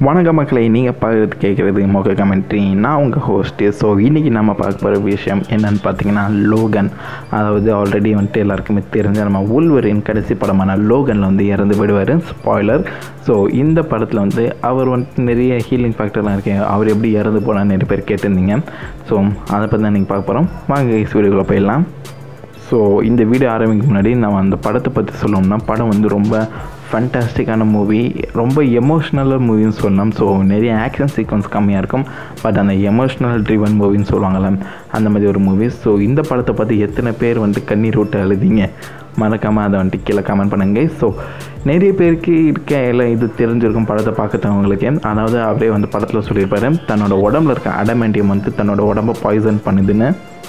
வணக்க மக்களை நீங்கள் பார்க்குறது கேட்குறது மொக்க கமெண்ட்ரி நான் உங்கள் ஹோஸ்ட்டு ஸோ இன்றைக்கி நம்ம பார்க்க போகிற விஷயம் என்னன்னு பார்த்தீங்கன்னா லோகன் அதாவது ஆல்ரெடி வந்துட்டு எல்லாருக்குமே தெரிஞ்ச நம்ம உள்வரின் கடைசி படமான லோகனில் வந்து இறந்து விடுவார் ஸ்பாய்லர் ஸோ இந்த படத்தில் வந்து அவர் வந்துட்டு நிறைய ஹீலிங் ஃபேக்டர்லாம் இருக்கு அவர் எப்படி இறந்து போனான்னு நிறைய பேர் கேட்டிருந்தீங்க ஸோ அதை பற்றி தான் நீங்கள் பார்க்க போகிறோம் வாங்க வீடியோக்குள்ளே போயிடலாம் ஸோ இந்த வீடியோ ஆரம்பிக்க முன்னாடி நம்ம அந்த படத்தை பற்றி சொல்லணும்னா படம் வந்து ரொம்ப ஃபண்டாஸ்டிக்கான மூவி ரொம்ப எமோஷ்னலாக மூவின்னு சொல்லலாம் ஸோ நிறைய ஆக்ஷன் சீக்வன்ஸ் கம்மியாக இருக்கும் பட் அந்த எமோஷ்னல் ட்ரிவன் மூவின்னு சொல்லுவாங்கள்ல அந்த மாதிரி ஒரு மூவி ஸோ இந்த படத்தை பார்த்து எத்தனை பேர் வந்துட்டு கண்ணீர் விட்டு அழுதிங்க மறக்காமல் அதை வந்துட்டு கீழே கமெண்ட் பண்ணுங்க ஸோ நிறைய பேருக்கு இருக்க எல்லாம் இது தெரிஞ்சிருக்கும் படத்தை பார்க்கறவங்களுக்கு அதாவது அவரே வந்து படத்தில் சொல்லியிருப்பாரு தன்னோட உடம்புல இருக்க அடமெண்டியம் வந்து தன்னோட உடம்பை பாய்சன் பண்ணுதுன்னு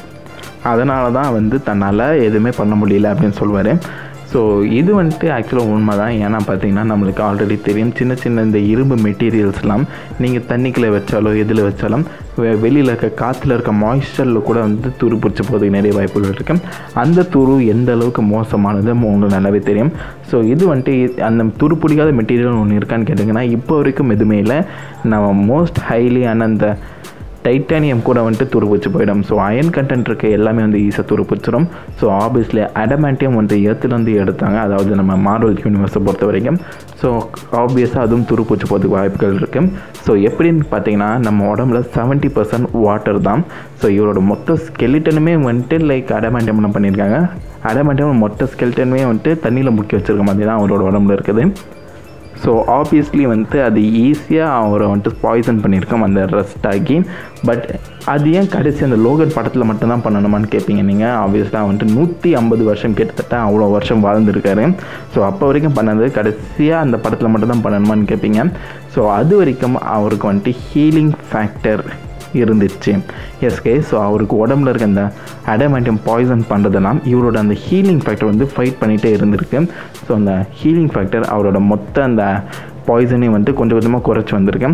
அதனால தான் வந்து தன்னால் எதுவுமே பண்ண முடியல அப்படின்னு சொல்லுவார் ஸோ இது வந்துட்டு ஆக்சுவலாக உண்மை தான் ஏன்னா பார்த்தீங்கன்னா நம்மளுக்கு ஆல்ரெடி தெரியும் சின்ன சின்ன இந்த இரும்பு மெட்டீரியல்ஸ்லாம் நீங்கள் தண்ணிக்குள்ளே வச்சாலோ எதில் வச்சாலும் வெ- வெளியில் இருக்க காற்றுல இருக்க மாய்ஸ்சரில் கூட வந்து துரு பிடிச்சி போகிறதுக்கு நிறைய வாய்ப்புகள் இருக்கு அந்த துரு எந்த அளவுக்கு மோசமானது உங்களுக்கு நல்லாவே தெரியும் ஸோ இது வந்துட்டு அந்த துரு பிடிக்காத மெட்டீரியல் ஒன்று இருக்கான்னு கேட்டிங்கன்னா இப்போ வரைக்கும் எதுவுமே இல்லை நம்ம மோஸ்ட் ஹைலியான அந்த டைட்டானியம் கூட வந்துட்டு துருப்பிச்சு போயிடும் ஸோ அயன் கண்டென்ட் இருக்க எல்லாமே வந்து ஈஸியாக துருப்பிச்சிடும் ஸோ ஆப்வியஸ்லி அடமேண்டியம் வந்து எர்த்துலேருந்து எடுத்தாங்க அதாவது நம்ம மார்வல் யூனிவர்ஸை பொறுத்த வரைக்கும் ஸோ ஆப்வியஸாக அதுவும் துருப்பிச்சு போகிறதுக்கு வாய்ப்புகள் இருக்குது ஸோ எப்படின்னு பார்த்தீங்கன்னா நம்ம உடம்புல செவன்ட்டி பர்சன்ட் வாட்டர் தான் ஸோ இவரோட மொத்த ஸ்கெலிட்டனுமே வந்துட்டு லைக் அடமேண்டியம் பண்ணியிருக்காங்க அடமேண்டியம் மொத்த ஸ்கெலிட்டனுமே வந்துட்டு தண்ணியில் முக்கி வச்சிருக்க மாதிரி தான் அவரோட உடம்புல இருக்குது ஸோ ஆப்வியஸ்லி வந்துட்டு அது ஈஸியாக அவரை வந்துட்டு பாய்சன் பண்ணியிருக்கோம் அந்த ரஸ்ட் ஆகி பட் அது ஏன் கடைசி அந்த லோகன் படத்தில் மட்டும்தான் பண்ணணுமான்னு கேட்பீங்க நீங்கள் ஆப்வியஸ்லாக வந்துட்டு நூற்றி ஐம்பது வருஷம் கிட்டத்தட்ட அவ்வளோ வருஷம் வாழ்ந்துருக்காரு ஸோ அப்போ வரைக்கும் பண்ணது கடைசியாக அந்த படத்தில் மட்டும்தான் பண்ணணுமான்னு கேட்பீங்க ஸோ அது வரைக்கும் அவருக்கு வந்துட்டு ஹீலிங் ஃபேக்டர் இருந்துச்சு எஸ்கே ஸோ அவருக்கு உடம்புல இருக்க அந்த அடமேண்டியம் பாய்சன் பண்ணுறதெல்லாம் இவரோட அந்த ஹீலிங் ஃபேக்டர் வந்து ஃபைட் பண்ணிகிட்டே இருந்திருக்கு ஸோ அந்த ஹீலிங் ஃபேக்டர் அவரோட மொத்த அந்த பாய்சனையும் வந்து கொஞ்சம் கொஞ்சமாக குறைச்சி வந்திருக்கு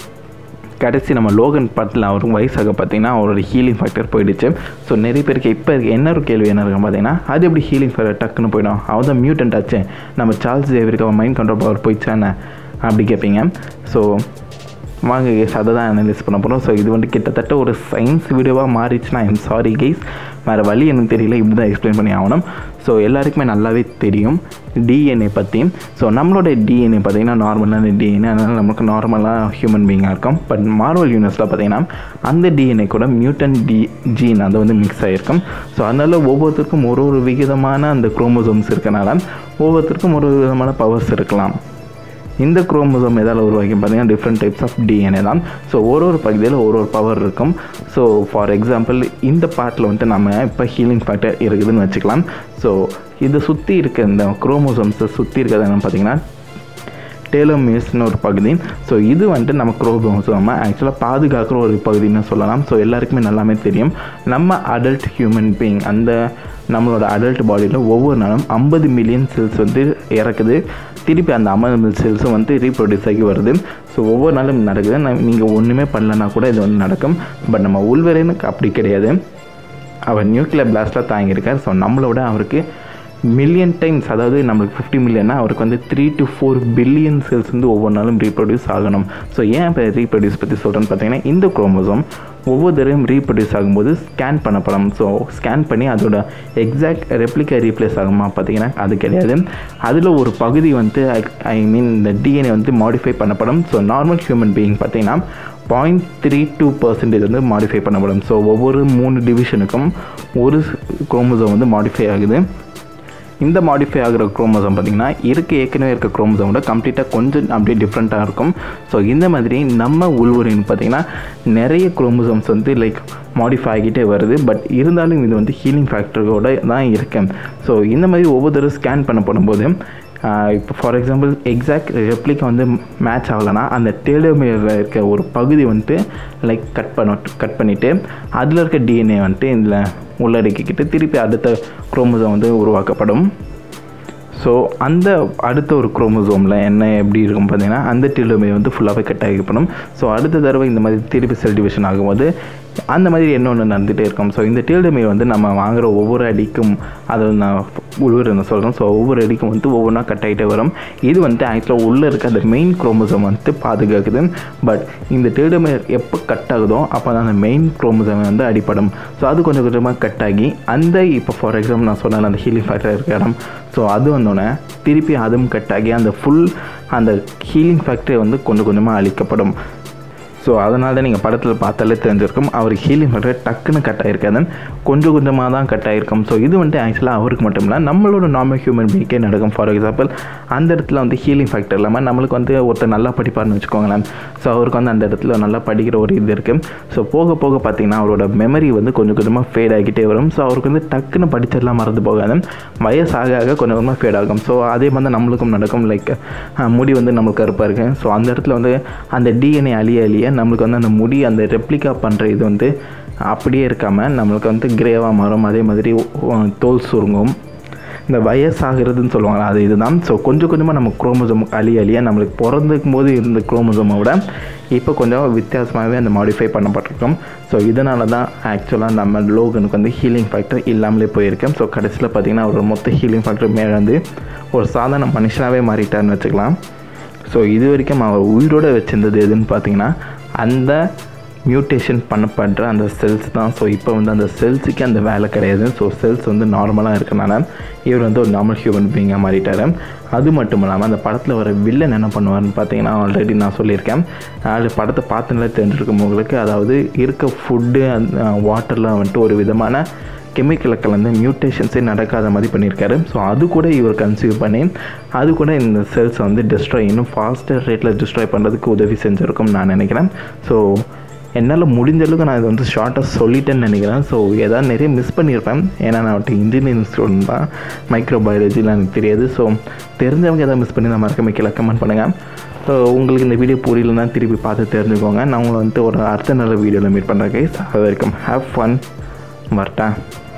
கடைசி நம்ம லோகன் படத்தில் அவருக்கு வயசாக பார்த்தீங்கன்னா அவரோட ஹீலிங் ஃபேக்டர் போயிடுச்சு ஸோ நிறைய பேருக்கு இப்போ இருக்க என்ன ஒரு கேள்வி என்ன இருக்குன்னு பார்த்தீங்கன்னா அது எப்படி ஹீலிங் ஃபேக்டர் டக்குன்னு போயிடும் அவன் தான் மியூட்டன்ட் ஆச்சு நம்ம சார்ல்ஸ் ஜேவிற்கு அவன் மைண்ட் கண்ட்ரோல் பவர் போயிடுச்சானே அப்படி கேட்பீங்க ஸோ வாங்க கேஸ் அதை தான் அனலைஸ் பண்ண போகிறோம் ஸோ இது வந்து கிட்டத்தட்ட ஒரு சயின்ஸ் வீடியோவாக மாறிச்சுன்னா ஐம் சாரி கைஸ் வேறு வழி எனக்கு தெரியல இப்படி தான் எக்ஸ்பிளைன் பண்ணி ஆகணும் ஸோ எல்லாருக்குமே நல்லாவே தெரியும் டிஎன்ஏ பற்றி ஸோ நம்மளோட டிஎன்ஏ பார்த்தீங்கன்னா நார்மலான டிஎன்ஏ அதனால் நமக்கு நார்மலாக ஹியூமன் பீயிங்காக இருக்கும் பட் மார்வல் யூனிவர்ஸில் பார்த்தீங்கன்னா அந்த டிஎன்ஏ கூட மியூட்டன் டி ஜீன் அது வந்து மிக்ஸ் ஆகிருக்கும் ஸோ அதனால் ஒவ்வொருத்தருக்கும் ஒரு ஒரு விகிதமான அந்த குரோமோசோம்ஸ் இருக்கனால ஒவ்வொருத்தருக்கும் ஒரு ஒரு விதமான பவர்ஸ் இருக்கலாம் இந்த குரோமோசோம் எதால் உருவாக்கி பார்த்தீங்கன்னா டிஃப்ரெண்ட் டைப்ஸ் ஆஃப் டிஎன்ஏ தான் ஸோ ஒரு ஒரு பகுதியில் ஒரு ஒரு பவர் இருக்கும் ஸோ ஃபார் எக்ஸாம்பிள் இந்த பார்ட்டில் வந்துட்டு நம்ம இப்போ ஹீலிங் ஃபேக்டர் இருக்குதுன்னு வச்சுக்கலாம் ஸோ இதை சுற்றி இருக்க இந்த குரோமோசோம்ஸை சுற்றி இருக்கிறது என்னன்னு பார்த்தீங்கன்னா டேலோமியர்ஸ்னு ஒரு பகுதி ஸோ இது வந்துட்டு நம்ம குரோமோசோமை ஆக்சுவலாக பாதுகாக்கிற ஒரு பகுதின்னு சொல்லலாம் ஸோ எல்லாருக்குமே நல்லாமே தெரியும் நம்ம அடல்ட் ஹியூமன் பீயிங் அந்த நம்மளோட அடல்ட் பாடியில் ஒவ்வொரு நாளும் ஐம்பது மில்லியன் செல்ஸ் வந்து இறக்குது திருப்பி அந்த ஐம்பது மில்லியன் செல்ஸும் வந்து ரீப்ரொடியூஸ் ஆகி வருது ஸோ ஒவ்வொரு நாளும் நடக்குது நீங்கள் ஒன்றுமே பண்ணலன்னா கூட இது வந்து நடக்கும் பட் நம்ம உள்வரனுக்கு அப்படி கிடையாது அவர் நியூக்ளியர் பிளாஸ்டாக தாங்கியிருக்கார் ஸோ நம்மளோட அவருக்கு மில்லியன் டைம்ஸ் அதாவது நம்மளுக்கு ஃபிஃப்டி மில்லியனா அவருக்கு வந்து three to four billion cells வந்து ஒவ்வொரு நாளும் ரீப்ரொடியூஸ் ஆகணும் ஸோ ஏன் இப்போ ரீப்ரொடியூஸ் பற்றி சொல்கிறேன்னு பார்த்தீங்கன்னா இந்த குரோமோசோம் ஒவ்வொரு தடவையும் ரீப்ரொடியூஸ் ஆகும்போது ஸ்கேன் பண்ணப்படும் ஸோ ஸ்கேன் பண்ணி அதோட எக்ஸாக்ட் ரெப்ளிகா ரீப்ளேஸ் ஆகுமா பார்த்தீங்கன்னா அது கிடையாது அதில் ஒரு பகுதி வந்து ஐ மீன் இந்த டிஎன்ஏ வந்து மாடிஃபை பண்ணப்படும் ஸோ நார்மல் ஹியூமன் பீயிங் பார்த்தீங்கன்னா பாயிண்ட் த்ரீ டூ பர்சன்டேஜ் வந்து மாடிஃபை பண்ணப்படும் ஸோ ஒவ்வொரு மூணு டிவிஷனுக்கும் ஒரு குரோமோசோம் வந்து மாடிஃபை ஆகுது இந்த மாடிஃபை ஆகிற குரோமோசோம் பார்த்திங்கன்னா இருக்க ஏற்கனவே இருக்க குரோமோசோம் விட கம்ப்ளீட்டாக கொஞ்சம் அப்படியே டிஃப்ரெண்ட்டாக இருக்கும் ஸோ இந்த மாதிரி நம்ம உள்வரின் பார்த்திங்கன்னா நிறைய குரோமோசோம்ஸ் வந்து லைக் மாடிஃபை ஆகிட்டே வருது பட் இருந்தாலும் இது வந்து ஹீலிங் ஃபேக்டரோட தான் இருக்கேன் ஸோ இந்த மாதிரி ஒவ்வொரு தடவை ஸ்கேன் பண்ணப்படும் போது இப்போ ஃபார் எக்ஸாம்பிள் எக்ஸாக்ட் ரெப்ளிகா வந்து மேட்ச் ஆகலைன்னா அந்த டேலோமியரில் இருக்க ஒரு பகுதி வந்துட்டு லைக் கட் பண்ண கட் பண்ணிவிட்டு அதில் இருக்க டிஎன்ஏ வந்துட்டு இதில் உள்ளடக்கிக்கிட்டு திருப்பி அடுத்த குரோமோசோம் வந்து உருவாக்கப்படும் ஸோ அந்த அடுத்த ஒரு குரோமோசோமில் என்ன எப்படி இருக்கும் பார்த்தீங்கன்னா அந்த டெலோமியர் வந்து ஃபுல்லாகவே கட் ஆகிப்படும் ஸோ அடுத்த தடவை இந்த மாதிரி திருப்பி செல் டிவிஷன் ஆகும்போது அந்த மாதிரி என்ன ஒன்று நடந்துகிட்டே இருக்கும் ஸோ இந்த டீல்டமீர் வந்து நம்ம வாங்குகிற ஒவ்வொரு அடிக்கும் அதை நான் உழுவுற என்ன சொல்கிறேன் ஸோ ஒவ்வொரு அடிக்கும் வந்து ஒவ்வொன்றா கட் ஆகிட்டே வரும் இது வந்து ஆக்சுவலாக உள்ளே இருக்க அந்த மெயின் குரோமோசோம் வந்து பாதுகாக்குது பட் இந்த டீல்டமீர் எப்போ கட் ஆகுதோ அப்போ தான் அந்த மெயின் குரோமோசோம் வந்து அடிப்படும் ஸோ அது கொஞ்சம் கொஞ்சமாக கட் ஆகி அந்த இப்போ ஃபார் எக்ஸாம்பிள் நான் சொன்னேன் அந்த ஹீலிங் ஃபேக்டர் இருக்க இடம் ஸோ அது வந்தோடனே திருப்பி அதுவும் கட் ஆகி அந்த ஃபுல் அந்த ஹீலிங் ஃபேக்டரி வந்து கொஞ்சம் கொஞ்சமாக அழிக்கப்படும் ஸோ அதனால தான் நீங்கள் படத்தில் பார்த்தாலே தெரிஞ்சிருக்கும் அவர் ஹீலிங் ஃபேக்டர் டக்குன்னு கட் ஆகிருக்காது கொஞ்சம் கொஞ்சமாக தான் கட் ஆகிருக்கும் ஸோ இது வந்துட்டு ஆக்சுவலாக அவருக்கு மட்டும் இல்லை நம்மளோட நார்மல் ஹியூமன் பீக்கே நடக்கும் ஃபார் எக்ஸாம்பிள் அந்த இடத்துல வந்து ஹீலிங் ஃபேக்டர் இல்லாமல் நம்மளுக்கு வந்து ஒருத்தர் நல்லா படிப்பார்னு வச்சுக்கோங்களேன் ஸோ அவருக்கு வந்து அந்த இடத்துல நல்லா படிக்கிற ஒரு இது இருக்குது ஸோ போக போக பார்த்தீங்கன்னா அவரோட மெமரி வந்து கொஞ்சம் கொஞ்சமாக ஃபேட் ஆகிட்டே வரும் ஸோ அவருக்கு வந்து டக்குன்னு படிச்சதெல்லாம் மறந்து போகாது வயசாக ஆக கொஞ்சம் கொஞ்சமாக ஃபேட் ஆகும் ஸோ அதே மாதிரி தான் நம்மளுக்கும் நடக்கும் லைக் முடி வந்து நம்மளுக்கு கருப்பாக இருக்குது ஸோ அந்த இடத்துல வந்து அந்த டிஎன்ஏ அழிய அழிய நம்மளுக்கு வந்து அந்த முடி அந்த ரெப்ளிகா பண்ணுற இது வந்து அப்படியே இருக்காமல் நம்மளுக்கு வந்து கிரேவாக மாறும் அதே மாதிரி தோல் சுருங்கும் இந்த வயசாகிறதுன்னு சொல்லுவாங்க அது இதுதான் ஸோ கொஞ்சம் கொஞ்சமாக நம்ம குரோமோசோம் அழிய அழிய நம்மளுக்கு பிறந்துக்கும் போது இருந்த குரோமோசோமை விட இப்போ கொஞ்சம் வித்தியாசமாகவே அந்த மாடிஃபை பண்ணப்பட்டிருக்கோம் ஸோ இதனால தான் ஆக்சுவலாக நம்ம லோகனுக்கு வந்து ஹீலிங் ஃபேக்டர் இல்லாமலே போயிருக்கேன் ஸோ கடைசியில் பார்த்திங்கன்னா ஒரு மொத்த ஹீலிங் ஃபேக்டர் மேலே வந்து ஒரு சாதாரண மனுஷனாகவே மாறிட்டார்னு வச்சுக்கலாம் ஸோ இது வரைக்கும் அவர் உயிரோடு வச்சுருந்தது எதுன்னு பார்த்தீங்கன்னா அந்த மியூட்டேஷன் பண்ணப்படுற அந்த செல்ஸ் தான் ஸோ இப்போ வந்து அந்த செல்ஸுக்கு அந்த வேலை கிடையாது ஸோ செல்ஸ் வந்து நார்மலாக இருக்கனால இவர் வந்து ஒரு நார்மல் ஹியூமன் பீங்காக மாறிட்டார் அது மட்டும் இல்லாமல் அந்த படத்தில் வர வில்லன் என்ன பண்ணுவார்னு பார்த்தீங்கன்னா ஆல்ரெடி நான் சொல்லியிருக்கேன் அது படத்தை பார்த்துனாலே தெரிஞ்சிருக்கும் உங்களுக்கு அதாவது இருக்க ஃபுட்டு அந்த வாட்டர்லாம் வந்துட்டு ஒரு விதமான கெமிக்கலை கலந்து மியூட்டேஷன்ஸே நடக்காத மாதிரி பண்ணியிருக்காரு ஸோ அது கூட இவர் கன்சியூவ் பண்ணி அது கூட இந்த செல்ஸை வந்து டிஸ்ட்ராய் இன்னும் ஃபாஸ்டர் ரேட்டில் டிஸ்ட்ராய் பண்ணுறதுக்கு உதவி செஞ்சுருக்கும் நான் நினைக்கிறேன் ஸோ என்னால் முடிஞ்ச அளவுக்கு நான் இது வந்து ஷார்ட்டாக சொல்லிட்டேன்னு நினைக்கிறேன் ஸோ ஏதாவது நிறைய மிஸ் பண்ணியிருப்பேன் ஏன்னா நான் வந்துட்டு இன்ஜினியரிங் ஸ்டூடெண்ட் தான் மைக்ரோ பயாலஜிலாம் எனக்கு தெரியாது ஸோ தெரிஞ்சவங்க எதாவது மிஸ் பண்ணி நான் மறக்க மிக்கல கமெண்ட் பண்ணுங்கள் ஸோ உங்களுக்கு இந்த வீடியோ புரியலன்னா திருப்பி பார்த்து தெரிஞ்சுக்கோங்க நான் உங்களை வந்துட்டு ஒரு அடுத்த நல்ல வீடியோவில் மீட் பண்ணுறேன் கைஸ் அது வரைக்கும் ஹேவ் ஃபன் வரட்டேன்